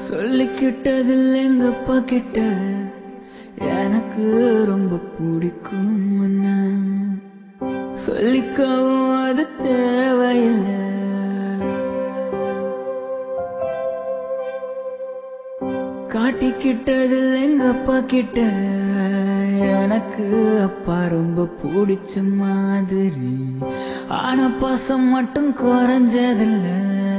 சொல்லிக்கிட்டதில் எங்க அப்பா கிட்ட எனக்கு ரொம்ப பிடிக்கும் சொல்லிக்கவும் அது தேவையில்லை காட்டிக்கிட்டதில் எங்க அப்பா கிட்ட எனக்கு அப்பா ரொம்ப பிடிச்ச மாதிரி ஆனா பாசம் மட்டும் குறைஞ்சதில்லை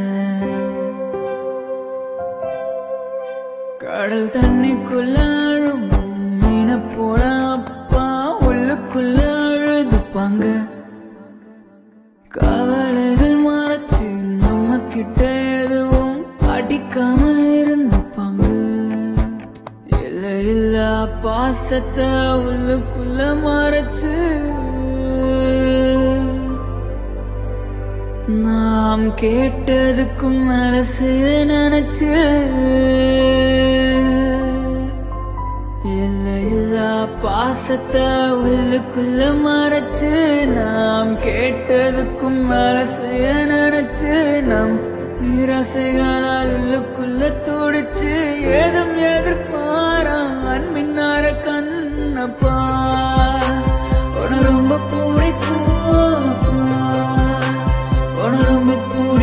கடல் தண்ணிக்குள்ள அழும் மீன போல அப்பா உள்ளுக்குள்ள அழுதுப்பாங்க கவலைகள் மறைச்சு நம்ம கிட்ட எதுவும் அடிக்காம இருந்துப்பாங்க இல்ல இல்ல பாசத்தை உள்ளுக்குள்ள மறைச்சு நாம் கேட்டதுக்கும் மனசு நினைச்சு இல்ல இல்ல பாசத்தை உள்ளுக்குள்ள மறைச்சு நாம் கேட்டதுக்கும் மனசைய நினைச்சு நம் நிராசைகளால் உள்ளுக்குள்ள துடிச்சு ஏதும் எதிர்பாரா அன்பின்னார கண்ணப்பா உன ரொம்ப பிடிக்கும் அப்பா. உன ரொம்ப பிடிக்கும்